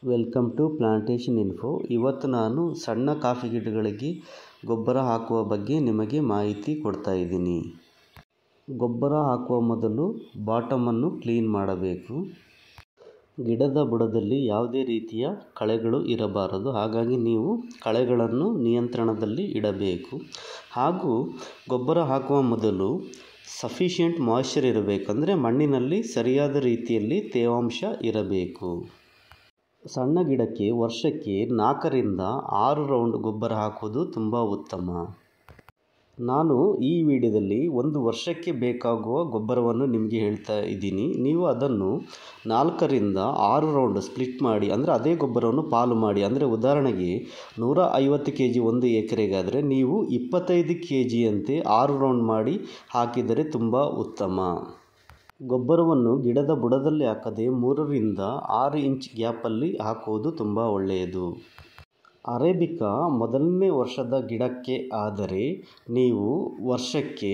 welcome to plantation info ಇವತ್ತು ನಾನು ಸಣ್ಣ ಕಾಫಿ ಗಿಡಗಳಿಗೆ ಗೊಬ್ಬರ ಹಾಕುವ ಬಗ್ಗೆ ನಿಮಗೆ ಮಾಹಿತಿ ಕೊಡ್ತಾ ಇದ್ದೀನಿ ಗೊಬ್ಬರ ಹಾಕುವ ಮೊದಲು ಬಾಟಮನ್ನು ಕ್ಲೀನ್ ಮಾಡಬೇಕು ಗಿಡದ ಬುಡದಲ್ಲಿ ಯಾವುದೇ ರೀತಿಯ ಕಳೆಗಳು ಇರಬಾರದು ಹಾಗಾಗಿ ನೀವು ಕಳೆಗಳನ್ನು ನಿಯಂತ್ರಣದಲ್ಲಿ ಇಡಬೇಕು ಹಾಗೂ ಗೊಬ್ಬರ ಹಾಕುವ ಮೊದಲು ಸಫಿಷಿಯೆಂಟ್ ಮಾಯ್ಶ್ಚರ್ ಇರಬೇಕು ಅಂದರೆ ಮಣ್ಣಿನಲ್ಲಿ ಸರಿಯಾದ ರೀತಿಯಲ್ಲಿ ತೇವಾಂಶ ಇರಬೇಕು ಸಣ್ಣ ಗಿಡಕ್ಕೆ ವರ್ಷಕ್ಕೆ ನಾಲ್ಕರಿಂದ ಆರು ರೌಂಡ್ ಗೊಬ್ಬರ ಹಾಕುವುದು ತುಂಬ ಉತ್ತಮ ನಾನು ಈ ವಿಡಿಯೋದಲ್ಲಿ ಒಂದು ವರ್ಷಕ್ಕೆ ಬೇಕಾಗುವ ಗೊಬ್ಬರವನ್ನು ನಿಮಗೆ ಹೇಳ್ತಾ ಇದ್ದೀನಿ ನೀವು ಅದನ್ನು ನಾಲ್ಕರಿಂದ ಆರು ರೌಂಡ್ ಸ್ಪ್ಲಿಟ್ ಮಾಡಿ ಅಂದರೆ ಅದೇ ಗೊಬ್ಬರವನ್ನು ಪಾಲು ಮಾಡಿ ಅಂದರೆ ಉದಾಹರಣೆಗೆ ನೂರ ಐವತ್ತು ಕೆ ಜಿ ಒಂದು ಎಕರೆಗಾದರೆ ನೀವು ಇಪ್ಪತ್ತೈದು ಕೆ ಜಿಯಂತೆ ಆರು ರೌಂಡ್ ಮಾಡಿ ಹಾಕಿದರೆ ತುಂಬ ಉತ್ತಮ ಗೊಬ್ಬರವನ್ನು ಗಿಡದ ಬುಡದಲ್ಲಿ ಹಾಕದೆ ಮೂರರಿಂದ ಆರು ಇಂಚ್ ಗ್ಯಾಪಲ್ಲಿ ಹಾಕುವುದು ತುಂಬ ಒಳ್ಳೆಯದು ಅರೇಬಿಕಾ ಮೊದಲನೇ ವರ್ಷದ ಗಿಡಕ್ಕೆ ಆದರೆ ನೀವು ವರ್ಷಕ್ಕೆ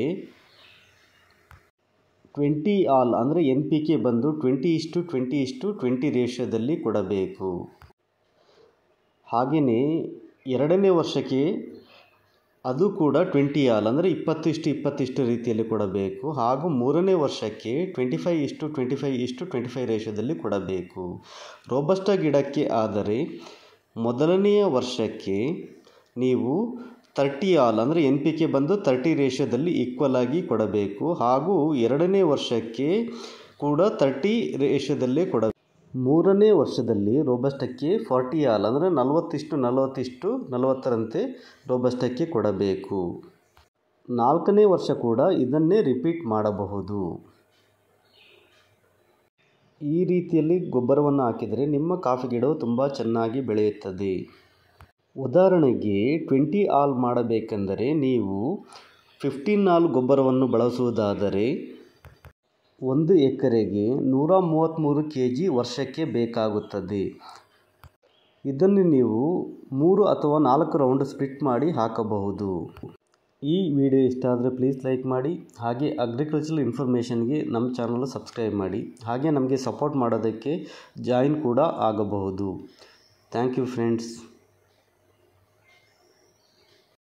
ಟ್ವೆಂಟಿ ಆಲ್ ಅಂದರೆ ಎನ್ ಪಿ ಕೆ ಬಂದು ಟ್ವೆಂಟಿ ಇಷ್ಟು ಟ್ವೆಂಟಿ ಇಷ್ಟು ಟ್ವೆಂಟಿ ರೇಷಿಯೋದಲ್ಲಿ ಕೊಡಬೇಕು ಹಾಗೆಯೇ ಎರಡನೇ ವರ್ಷಕ್ಕೆ ಅದು ಕೂಡ ಟ್ವೆಂಟಿ ಆಲ್ ಅಂದರೆ ಇಪ್ಪತ್ತು ಇಷ್ಟು ಇಪ್ಪತ್ತಿಷ್ಟು ರೀತಿಯಲ್ಲಿ ಕೊಡಬೇಕು ಹಾಗೂ ಮೂರನೇ ವರ್ಷಕ್ಕೆ ಟ್ವೆಂಟಿ ಫೈವ್ ಇಷ್ಟು ಟ್ವೆಂಟಿ ಫೈವ್ ಇಷ್ಟು ಟ್ವೆಂಟಿ ಫೈವ್ ರೇಷಿಯೋದಲ್ಲಿ ಕೊಡಬೇಕು ರೋಬಸ್ಟ ಗಿಡಕ್ಕೆ ಆದರೆ ಮೊದಲನೆಯ ವರ್ಷಕ್ಕೆ ನೀವು ತರ್ಟಿ ಆಲ್ ಅಂದರೆ ಎನ್ ಪಿ ಕೆ ಬಂದು ತರ್ಟಿ ರೇಷಿಯೋದಲ್ಲಿ ಈಕ್ವಲ್ ಆಗಿ ಕೊಡಬೇಕು ಹಾಗೂ ಎರಡನೇ ವರ್ಷಕ್ಕೆ ಕೂಡ ತರ್ಟಿ ರೇಷಿಯೋದಲ್ಲೇ ಕೊಡ ಮೂರನೇ ವರ್ಷದಲ್ಲಿ ರೋಬಸ್ಟಕ್ಕೆ ಫಾರ್ಟಿ ಆಲ್ ಅಂದರೆ ನಲವತ್ತಿಷ್ಟು ನಲವತ್ತಿಷ್ಟು ನಲವತ್ತರಂತೆ ರೋಬಸ್ಟಕ್ಕೆ ಕೊಡಬೇಕು ನಾಲ್ಕನೇ ವರ್ಷ ಕೂಡ ಇದನ್ನೇ ರಿಪೀಟ್ ಮಾಡಬಹುದು ಈ ರೀತಿಯಲ್ಲಿ ಗೊಬ್ಬರವನ್ನು ಹಾಕಿದರೆ ನಿಮ್ಮ ಕಾಫಿ ಗಿಡವು ತುಂಬ ಚೆನ್ನಾಗಿ ಬೆಳೆಯುತ್ತದೆ ಉದಾಹರಣೆಗೆ ಟ್ವೆಂಟಿ ಆಲ್ ಮಾಡಬೇಕೆಂದರೆ ನೀವು ಫಿಫ್ಟೀನ್ ಆಲ್ ಗೊಬ್ಬರವನ್ನು ಬಳಸುವುದಾದರೆ ಒಂದು ಎಕರೆಗೆ ನೂರ ಮೂವತ್ತ್ಮೂರು ಕೆ ಜಿ ವರ್ಷಕ್ಕೆ ಬೇಕಾಗುತ್ತದೆ ಇದನ್ನು ನೀವು ಮೂರು ಅಥವಾ ನಾಲ್ಕು ರೌಂಡ್ ಸ್ಪ್ಲಿಟ್ ಮಾಡಿ ಹಾಕಬಹುದು ಈ ವಿಡಿಯೋ ಇಷ್ಟ ಆದರೆ ಪ್ಲೀಸ್ ಲೈಕ್ ಮಾಡಿ ಹಾಗೆ ಅಗ್ರಿಕಲ್ಚರಲ್ ಇನ್ಫಾರ್ಮೇಷನ್ಗೆ ನಮ್ಮ ಚಾನಲ್ ಸಬ್ಸ್ಕ್ರೈಬ್ ಮಾಡಿ ಹಾಗೆ ನಮಗೆ ಸಪೋರ್ಟ್ ಮಾಡೋದಕ್ಕೆ ಜಾಯಿನ್ ಕೂಡ ಆಗಬಹುದು ಥ್ಯಾಂಕ್ ಯು ಫ್ರೆಂಡ್ಸ್